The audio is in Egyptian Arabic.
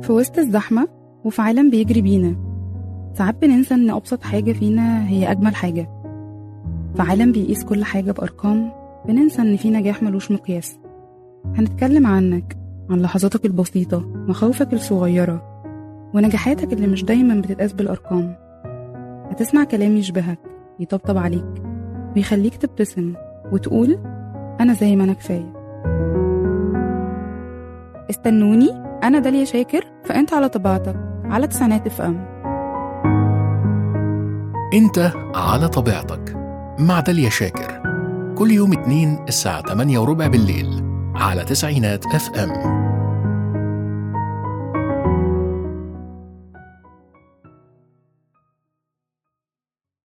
في وسط الزحمة وفي عالم بيجري بينا ساعات بننسى إن أبسط حاجة فينا هي أجمل حاجة في عالم بيقيس كل حاجة بأرقام بننسى إن في نجاح ملوش مقياس هنتكلم عنك عن لحظاتك البسيطة مخاوفك الصغيرة ونجاحاتك اللي مش دايما بتتقاس بالأرقام هتسمع كلام يشبهك يطبطب عليك ويخليك تبتسم وتقول أنا زي ما أنا كفاية استنوني أنا داليا شاكر فأنت على طبيعتك على تسعينات اف ام انت على طبيعتك مع داليا شاكر كل يوم اتنين الساعة 8 وربع بالليل على تسعينات اف ام